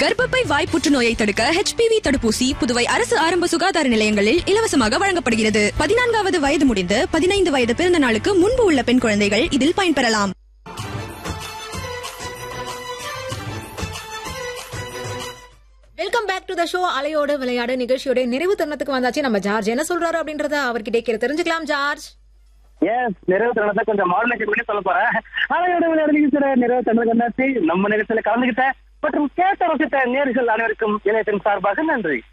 கர்ப்பப்பை வாய் புற்றுநோயை தடுக்க ஹெச்பிவி தடுப்பூசி புதுவை அரசு ஆரம்ப சுகாதார நிலையங்களில் இலவசமாக வழங்கப்படுகிறது பதினான்காவது வயது முடிந்து பதினைந்து வயது பிறந்த நாளுக்கு முன்பு உள்ள பெண் குழந்தைகள் இதில் பயன்பெறலாம் welcome back to the show அலையோட விளையாடு நிகழ்ச்சியோட நிறைவு தருணத்துக்கு வந்தாச்சு நம்ம ஜார்ஜ் என்ன சொல்றாரு அப்படின்றத அவர்கிட்ட கேட்டு தெரிஞ்சுக்கலாம் ஜார்ஜ் எஸ் நிறைவு தருணத்தை கொஞ்சம் மாடலேஷன் பண்ணி சொல்ல போறேன் அலையோட விளையாடு நிகழ்ச்சியோட நிறைவு தருணம் வந்தாச்சு நம்ம நிகழ்ச்சியில கலந்துகிட்ட மற்றும் கேட்ட ரசித்த நேர்கள் அனைவருக்கும் இளையத்தின் சார்பாக நன்றி